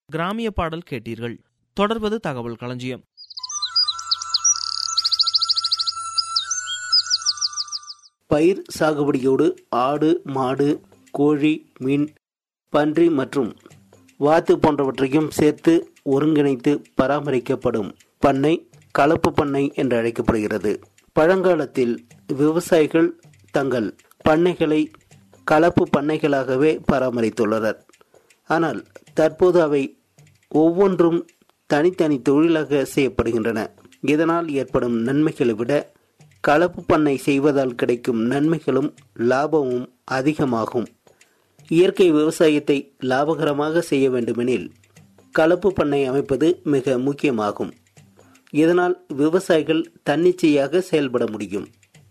கிராமிய பாடல் கேட்டீர்கள் தொடர்வது தகவல் களஞ்சியம் பயிர் சாகுபடியோடு ஆடு மாடு கோழி மீன் பன்றி மற்றும் வாத்து போன்றவற்றையும் சேர்த்து ஒருங்கிணைத்து பராமரிக்கப்படும் பண்ணை கலப்பு பண்ணை என்று அழைக்கப்படுகிறது பழங்காலத்தில் விவசாயிகள் தங்கள் பண்ணைகளை கலப்பு பண்ணைகளாகவே பராமரித்துள்ளனர் ஆனால் தற்போது அவை ஒவ்வொன்றும் தனித்தனி தொழிலாக செய்யப்படுகின்றன இதனால் ஏற்படும் நன்மைகளை விட கலப்பு பண்ணை செய்வதால் கிடைக்கும் நன்மைகளும் லாபமும் அதிகமாகும் இயற்கை விவசாயத்தை லாபகரமாக செய்ய வேண்டுமெனில் கலப்பு பண்ணை அமைப்பது மிக முக்கியமாகும் இதனால் விவசாயிகள் தன்னிச்சையாக செயல்பட முடியும்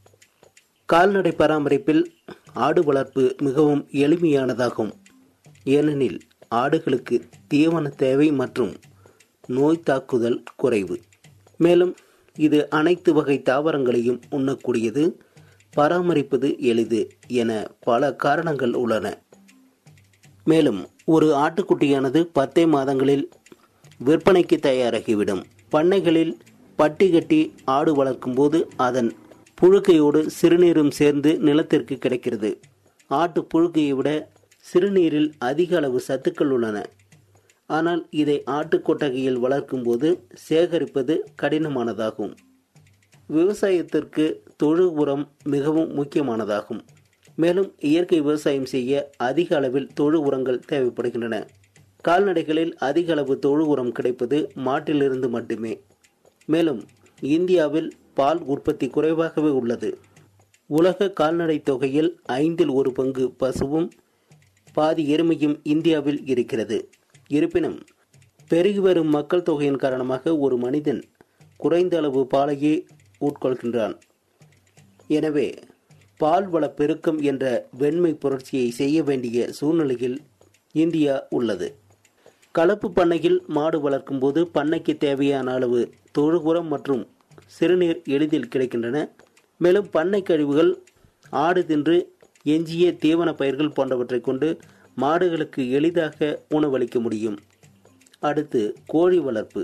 கால்நடை பராமரிப்பில் ஆடு வளர்ப்பு மிகவும் எளிமையானதாகும் ஏனெனில் ஆடுகளுக்கு தீவன தேவை மற்றும் நோய் தாக்குதல் குறைவு மேலும் இது அனைத்து வகை தாவரங்களையும் உண்ணக்கூடியது பராமரிப்பது எளிது என பல காரணங்கள் உள்ளன மேலும் ஒரு ஆட்டுக்குட்டியானது பத்தே மாதங்களில் விற்பனைக்கு தயாராகிவிடும் பண்ணைகளில் பட்டி கட்டி ஆடு வளர்க்கும் போது அதன் புழுக்கையோடு சிறுநீரும் சேர்ந்து நிலத்திற்கு கிடைக்கிறது ஆட்டு புழுக்கையை விட சிறுநீரில் அதிக அளவு சத்துக்கள் உள்ளன ஆனால் இதை ஆட்டு கொட்டகையில் வளர்க்கும் போது சேகரிப்பது கடினமானதாகும் விவசாயத்திற்கு தொழு உரம் மிகவும் முக்கியமானதாகும் மேலும் இயற்கை விவசாயம் செய்ய அதிக அளவில் தொழு உரங்கள் தேவைப்படுகின்றன கால்நடைகளில் அதிக அளவு தொழு உரம் கிடைப்பது மாட்டிலிருந்து மட்டுமே மேலும் இந்தியாவில் பால் உற்பத்தி குறைவாகவே உள்ளது உலக கால்நடை தொகையில் ஐந்தில் ஒரு பங்கு பசுவும் பாதி எருமையும் இந்தியாவில் இருக்கிறது இருப்பினும் பெருகி வரும் மக்கள் தொகையின் காரணமாக ஒரு மனிதன் குறைந்த அளவு பாலையே உட்கொள்கின்றான் எனவே பால் வள பெருக்கம் என்ற வெண்மை புரட்சியை செய்ய வேண்டிய சூழ்நிலையில் இந்தியா உள்ளது கலப்பு பண்ணையில் மாடு வளர்க்கும் போது பண்ணைக்கு தேவையான அளவு தொழு உரம் மற்றும் சிறுநீர் எளிதில் கிடைக்கின்றன மேலும் பண்ணை கழிவுகள் ஆடு தின்று எஞ்சிய தீவன பயிர்கள் போன்றவற்றை கொண்டு மாடுகளுக்கு எளிதாக உணவளிக்க முடியும் அடுத்து கோழி வளர்ப்பு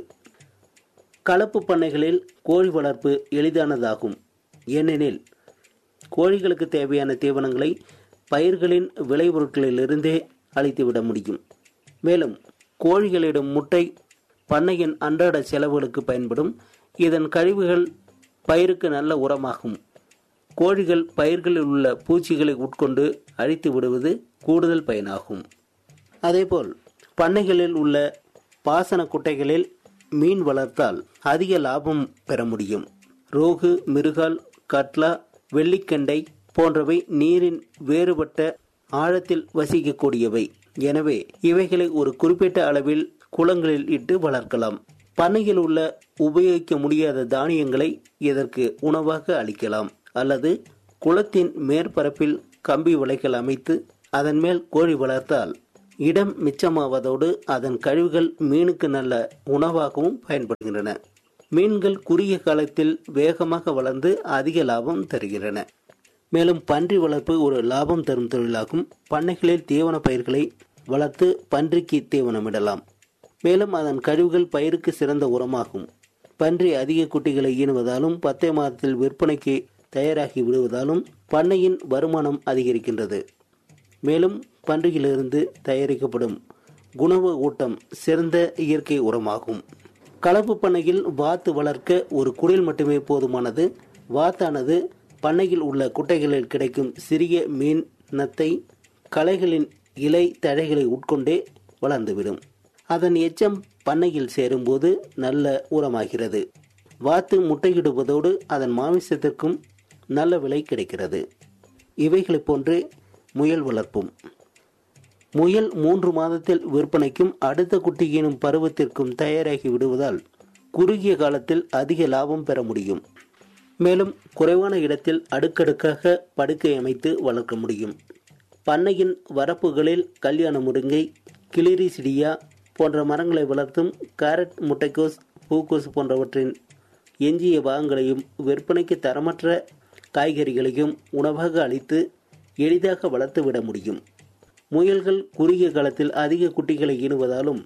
கலப்பு பண்ணைகளில் கோழி வளர்ப்பு எளிதானதாகும் ஏனெனில் கோழிகளுக்கு தேவையான தீவனங்களை பயிர்களின் விளைபொருட்களிலிருந்தே அளித்துவிட முடியும் மேலும் கோழிகளிடம் முட்டை பண்ணையின் அன்றாட செலவுகளுக்கு பயன்படும் இதன் கழிவுகள் பயிருக்கு நல்ல உரமாகும் கோழிகள் பயிர்களில் உள்ள பூச்சிகளை உட்கொண்டு அழித்து விடுவது கூடுதல் பயனாகும் அதேபோல் பண்ணைகளில் உள்ள பாசன குட்டைகளில் மீன் வளர்த்தால் அதிக லாபம் பெற முடியும் ரோகு மிருகால் கட்லா வெள்ளிக்கண்டை போன்றவை நீரின் வேறுபட்ட ஆழத்தில் வசிக்கக்கூடியவை எனவே இவைகளை ஒரு குறிப்பிட்ட அளவில் குளங்களில் இட்டு வளர்க்கலாம் பண்ணையில் உள்ள உபயோகிக்க முடியாத தானியங்களை இதற்கு உணவாக அளிக்கலாம் அல்லது குளத்தின் மேற்பரப்பில் கம்பி வலைகள் அமைத்து அதன் மேல் கோழி வளர்த்தால் இடம் மிச்சமாவதோடு அதன் கழிவுகள் மீனுக்கு நல்ல உணவாகவும் பயன்படுகின்றன மீன்கள் குறுகிய காலத்தில் வேகமாக வளர்ந்து அதிக லாபம் தருகின்றன மேலும் பன்றி வளர்ப்பு ஒரு லாபம் தரும் தொழிலாகும் பண்ணைகளில் தீவன பயிர்களை வளர்த்து பன்றிக்கு தீவனமிடலாம் மேலும் அதன் கழிவுகள் பயிருக்கு சிறந்த உரமாகும் பன்றி அதிக குட்டிகளை ஈனுவதாலும் பத்தே மாதத்தில் விற்பனைக்கு தயாராகி விடுவதாலும் பண்ணையின் வருமானம் அதிகரிக்கின்றது மேலும் பன்றியிலிருந்து தயாரிக்கப்படும் குணவ ஊட்டம் சிறந்த இயற்கை உரமாகும் கலப்பு பண்ணையில் வாத்து வளர்க்க ஒரு குடில் மட்டுமே போதுமானது வாத்தானது பண்ணையில் உள்ள குட்டைகளில் கிடைக்கும் சிறிய மீன் நத்தை களைகளின் இலை தழைகளை உட்கொண்டே வளர்ந்துவிடும் அதன் எச்சம் பண்ணையில் சேரும்போது நல்ல உரமாகிறது வாத்து முட்டையிடுவதோடு அதன் மாமிசத்திற்கும் நல்ல விலை கிடைக்கிறது இவைகளைப் போன்று முயல் வளர்ப்பும் முயல் மூன்று மாதத்தில் விற்பனைக்கும் அடுத்த குட்டியினும் பருவத்திற்கும் தயாராகி விடுவதால் குறுகிய காலத்தில் அதிக லாபம் பெற முடியும் மேலும் குறைவான இடத்தில் அடுக்கடுக்காக படுக்கை அமைத்து வளர்க்க முடியும் பண்ணையின் வரப்புகளில் கல்யாண முருங்கை கிளிரி சிடியா போன்ற மரங்களை வளர்த்தும் கேரட் முட்டைக்கோஸ் பூக்கோஸ் போன்றவற்றின் எஞ்சிய பாகங்களையும் விற்பனைக்கு தரமற்ற காய்கறிகளையும் உணவாக அளித்து எளிதாக வளர்த்து விட முடியும் முயல்கள் குறுகிய காலத்தில் அதிக குட்டிகளை ஈனுவதாலும்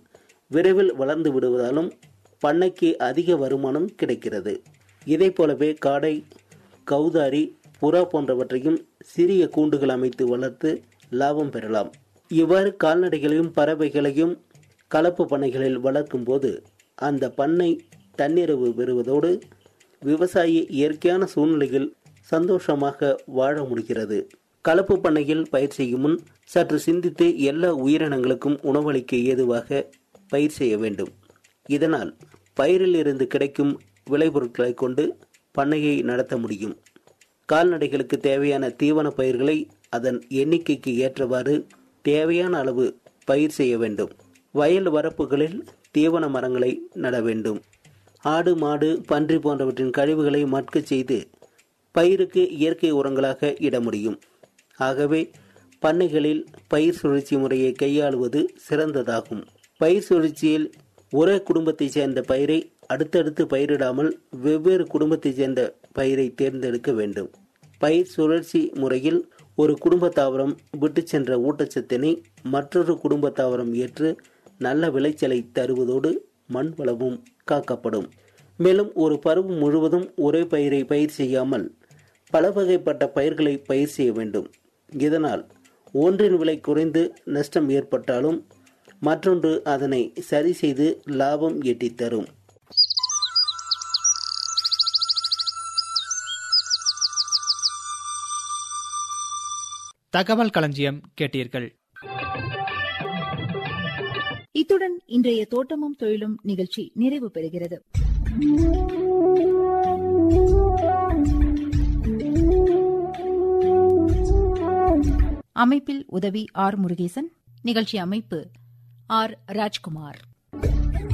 விரைவில் வளர்ந்து விடுவதாலும் பண்ணைக்கு அதிக வருமானம் கிடைக்கிறது இதை போலவே காடை கௌதாரி புறா போன்றவற்றையும் சிறிய கூண்டுகள் அமைத்து வளர்த்து லாபம் பெறலாம் இவ்வாறு கால்நடைகளையும் பறவைகளையும் கலப்பு பண்ணைகளில் வளர்க்கும் போது அந்த பண்ணை தன்னிறைவு பெறுவதோடு விவசாயி இயற்கையான சூழ்நிலையில் சந்தோஷமாக வாழ முடிகிறது கலப்பு பண்ணையில் பயிர் செய்யும் முன் சற்று சிந்தித்து எல்லா உயிரினங்களுக்கும் உணவளிக்க ஏதுவாக பயிர் செய்ய வேண்டும் இதனால் பயிரில் இருந்து கிடைக்கும் விளைபொருட்களை கொண்டு பண்ணையை நடத்த முடியும் கால்நடைகளுக்கு தேவையான தீவன பயிர்களை அதன் எண்ணிக்கைக்கு ஏற்றவாறு தேவையான அளவு பயிர் செய்ய வேண்டும் வயல் வரப்புகளில் தீவன மரங்களை நட வேண்டும் ஆடு மாடு பன்றி போன்றவற்றின் கழிவுகளை மட்க செய்து பயிருக்கு இயற்கை உரங்களாக இட முடியும் ஆகவே பண்ணைகளில் பயிர் சுழற்சி முறையை கையாளுவது சிறந்ததாகும் பயிர் சுழற்சியில் ஒரே குடும்பத்தைச் சேர்ந்த பயிரை அடுத்தடுத்து பயிரிடாமல் வெவ்வேறு குடும்பத்தைச் சேர்ந்த பயிரை தேர்ந்தெடுக்க வேண்டும் பயிர் சுழற்சி முறையில் ஒரு குடும்ப தாவரம் விட்டு சென்ற ஊட்டச்சத்தினை மற்றொரு குடும்ப தாவரம் ஏற்று நல்ல விளைச்சலை தருவதோடு மண் வளமும் காக்கப்படும் மேலும் ஒரு பருவம் முழுவதும் ஒரே பயிரை பயிர் செய்யாமல் பல வகைப்பட்ட பயிர்களை பயிர் செய்ய வேண்டும் இதனால் ஒன்றின் விலை குறைந்து நஷ்டம் ஏற்பட்டாலும் மற்றொன்று அதனை சரி செய்து லாபம் ஈட்டித் தரும் தகவல் களஞ்சியம் கேட்டீர்கள் இத்துடன் இன்றைய தோட்டமும் தொழிலும் நிகழ்ச்சி நிறைவு பெறுகிறது அமைப்பில் உதவி ஆர் முருகேசன் நிகழ்ச்சி அமைப்பு ஆர் ராஜ்குமார்